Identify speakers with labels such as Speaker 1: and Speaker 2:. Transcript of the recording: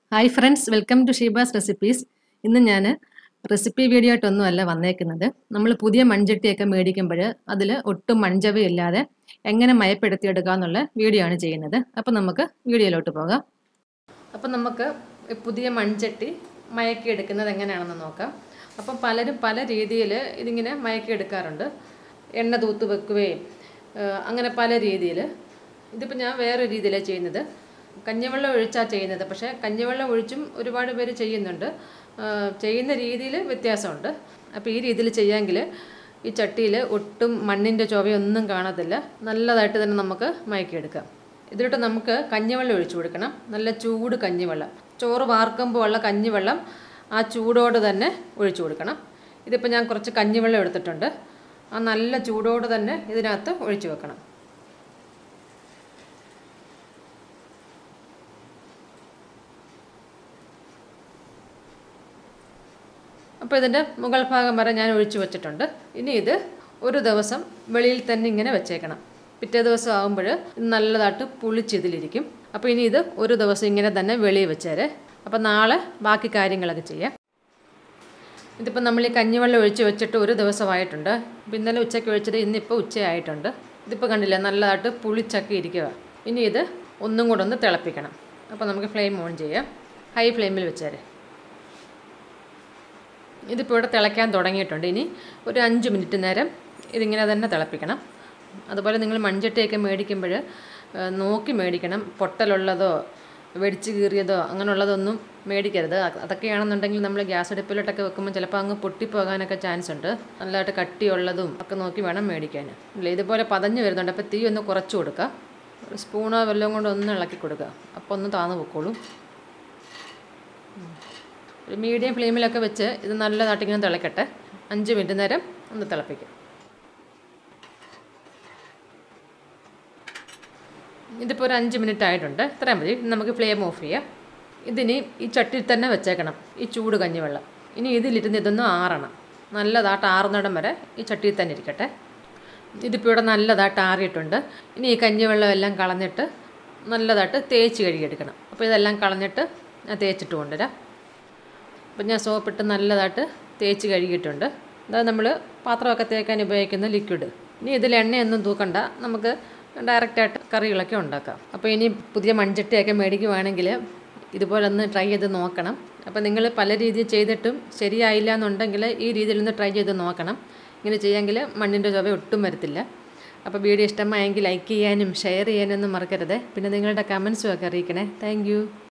Speaker 1: hi friends welcome to Sheeba's recipes ഇന്ന് ഞാൻ recipe video ആയിട്ടൊന്നുമല്ല വന്നേക്കുന്നത് നമ്മൾ പുതിയ മൺചട്ടിയൊക്കെ മേടിക്കുമ്പോൾ അതിൽ ഒട്ടും മൺചവയില്ലാതെ എങ്ങനെ മയപ്പെടുത്തിയെടുക്കുക എന്നുള്ള വീഡിയോ ആണ് ചെയ്യുന്നത് അപ്പം നമുക്ക് വീഡിയോയിലോട്ട് പോകാം അപ്പം നമുക്ക് പുതിയ മൺചട്ടി മയക്കിയെടുക്കുന്നത് എങ്ങനെയാണെന്ന് നോക്കാം അപ്പം പലരും പല രീതിയിൽ ഇതിങ്ങനെ മയക്കിയെടുക്കാറുണ്ട് എണ്ണ തൂത്ത് വെക്കുകയും ഏഹ് അങ്ങനെ പല രീതിയിൽ ഇതിപ്പോൾ ഞാൻ വേറെ രീതിയിലാണ് ചെയ്യുന്നത് കഞ്ഞിവെള്ളം ഒഴിച്ചാൽ ചെയ്യുന്നത് പക്ഷേ കഞ്ഞിവെള്ളം ഒഴിച്ചും ഒരുപാട് പേര് ചെയ്യുന്നുണ്ട് ഏഹ് ചെയ്യുന്ന രീതിയിൽ വ്യത്യാസമുണ്ട് അപ്പോൾ ഈ രീതിയിൽ ചെയ്യാമെങ്കിൽ ഈ ചട്ടിയിൽ ഒട്ടും മണ്ണിൻ്റെ ചൊവയൊന്നും കാണത്തില്ല നല്ലതായിട്ട് തന്നെ നമുക്ക് മയക്കിയെടുക്കാം ഇതിലോട്ട് നമുക്ക് കഞ്ഞിവെള്ളം ഒഴിച്ചു കൊടുക്കണം നല്ല ചൂട് കഞ്ഞിവെള്ളം ചോറ് വാർക്കുമ്പോൾ ഉള്ള കഞ്ഞിവെള്ളം ആ ചൂടോട് തന്നെ ഒഴിച്ചു കൊടുക്കണം ഇതിപ്പോൾ ഞാൻ കുറച്ച് കഞ്ഞിവെള്ളം എടുത്തിട്ടുണ്ട് ആ നല്ല ചൂടോട് തന്നെ ഇതിനകത്ത് ഒഴിച്ചു വെക്കണം അപ്പോൾ ഇതിൻ്റെ മുകൾ ഭാഗം വരെ ഞാൻ ഒഴിച്ചു വെച്ചിട്ടുണ്ട് ഇനി ഇത് ഒരു ദിവസം വെളിയിൽ തന്നെ ഇങ്ങനെ വെച്ചേക്കണം പിറ്റേ ദിവസം ആകുമ്പോൾ ഇത് നല്ലതായിട്ട് പുളിച്ചിതിലിരിക്കും അപ്പോൾ ഇനി ഇത് ഒരു ദിവസം ഇങ്ങനെ തന്നെ വെളിയിൽ വെച്ചേരെ അപ്പോൾ നാളെ ബാക്കി കാര്യങ്ങളൊക്കെ ചെയ്യാം ഇതിപ്പോൾ നമ്മൾ ഈ കഞ്ഞിവെള്ളം ഒഴിച്ച് വെച്ചിട്ട് ഒരു ദിവസമായിട്ടുണ്ട് അപ്പോൾ ഇന്നലെ ഉച്ചയ്ക്ക് ഒഴിച്ചിട്ട് ഇന്നിപ്പോൾ ഉച്ചയായിട്ടുണ്ട് ഇതിപ്പോൾ കണ്ടില്ലേ നല്ലതായിട്ട് പുളിച്ചൊക്കെ ഇരിക്കുക ഇനി ഇത് ഒന്നും കൂടെ ഒന്ന് തിളപ്പിക്കണം അപ്പോൾ നമുക്ക് ഫ്ലെയിം ഓൺ ചെയ്യാം ഹൈ ഫ്ലെയിമിൽ വെച്ചേരെ ഇതിപ്പോൾ ഇവിടെ തിളയ്ക്കാൻ തുടങ്ങിയിട്ടുണ്ട് ഇനി ഒരു അഞ്ച് മിനിറ്റ് നേരം ഇതിങ്ങനെ തന്നെ തിളപ്പിക്കണം അതുപോലെ നിങ്ങൾ മൺചട്ടിയൊക്കെ മേടിക്കുമ്പോൾ നോക്കി മേടിക്കണം പൊട്ടലുള്ളതോ വെടിച്ച് കീറിയതോ അങ്ങനെയുള്ളതൊന്നും മേടിക്കരുത് അതൊക്കെയാണെന്നുണ്ടെങ്കിൽ നമ്മൾ ഗ്യാസ് അടുപ്പിലോട്ടൊക്കെ വെക്കുമ്പോൾ ചിലപ്പോൾ അങ്ങ് പൊട്ടിപ്പോകാനൊക്കെ ചാൻസ് ഉണ്ട് നല്ലതായിട്ട് കട്ടിയുള്ളതും ഒക്കെ നോക്കി വേണം മേടിക്കാൻ ഇല്ല ഇതുപോലെ പതഞ്ഞ് വരുന്നുണ്ട് അപ്പോൾ തീ ഒന്ന് കുറച്ച് കൊടുക്കുക ഒരു സ്പൂണോ വല്ലതും കൊണ്ട് ഒന്ന് ഇളക്കി കൊടുക്കുക അപ്പോൾ ഒന്ന് താന്ന് പൊക്കോളും ഒരു മീഡിയം ഫ്ലെയിമിലൊക്കെ വെച്ച് ഇത് നല്ലതായിട്ട് ഇങ്ങനെ തിളക്കട്ടെ അഞ്ച് മിനിറ്റ് നേരം ഒന്ന് തിളപ്പിക്കും ഇതിപ്പോൾ ഒരു അഞ്ച് മിനിറ്റ് ആയിട്ടുണ്ട് ഇത്രയും മതി നമുക്ക് ഫ്ലെയിം ഓഫ് ചെയ്യാം ഇതിനി ഈ ചട്ടിയിൽ തന്നെ വെച്ചേക്കണം ഈ ചൂട് കഞ്ഞിവെള്ളം ഇനി ഇതിലിരുന്ന് ഇതൊന്ന് ആറണം നല്ലതായിട്ട് ആറുന്നിടം വരെ ഈ ചട്ടിയിൽ തന്നെ ഇരിക്കട്ടെ ഇതിപ്പോൾ ഇവിടെ നല്ലതായിട്ട് ആറിയിട്ടുണ്ട് ഇനി ഈ കഞ്ഞിവെള്ളം എല്ലാം കളഞ്ഞിട്ട് നല്ലതായിട്ട് തേച്ച് കഴുകിയെടുക്കണം അപ്പോൾ ഇതെല്ലാം കളഞ്ഞിട്ട് ഞാൻ തേച്ചിട്ട് കൊണ്ടുവരാം അപ്പം ഞാൻ സോപ്പിട്ട് നല്ലതായിട്ട് തേച്ച് കഴുകിയിട്ടുണ്ട് അതായത് നമ്മൾ പാത്രമൊക്കെ തേക്കാൻ ഉപയോഗിക്കുന്ന ലിക്വിഡ് ഇനി ഇതിൽ എണ്ണയൊന്നും തൂക്കണ്ട നമുക്ക് ഡയറക്റ്റായിട്ട് കറികളൊക്കെ ഉണ്ടാക്കാം അപ്പോൾ ഇനി പുതിയ മൺചട്ടിയൊക്കെ മേടിക്കുവാണെങ്കിൽ ഇതുപോലെ ഒന്ന് ട്രൈ ചെയ്ത് നോക്കണം അപ്പോൾ നിങ്ങൾ പല രീതിയിൽ ചെയ്തിട്ടും ശരിയായില്ല എന്നുണ്ടെങ്കിൽ ഈ രീതിയിലൊന്ന് ട്രൈ ചെയ്ത് നോക്കണം ഇങ്ങനെ ചെയ്യാമെങ്കിൽ മണ്ണിൻ്റെ ചുവ ഒട്ടും വരത്തില്ല അപ്പോൾ വീഡിയോ ഇഷ്ടമായെങ്കിൽ ലൈക്ക് ചെയ്യാനും ഷെയർ ചെയ്യാനൊന്നും മറക്കരുത് പിന്നെ നിങ്ങളുടെ കമൻസും ഒക്കെ അറിയിക്കണേ താങ്ക്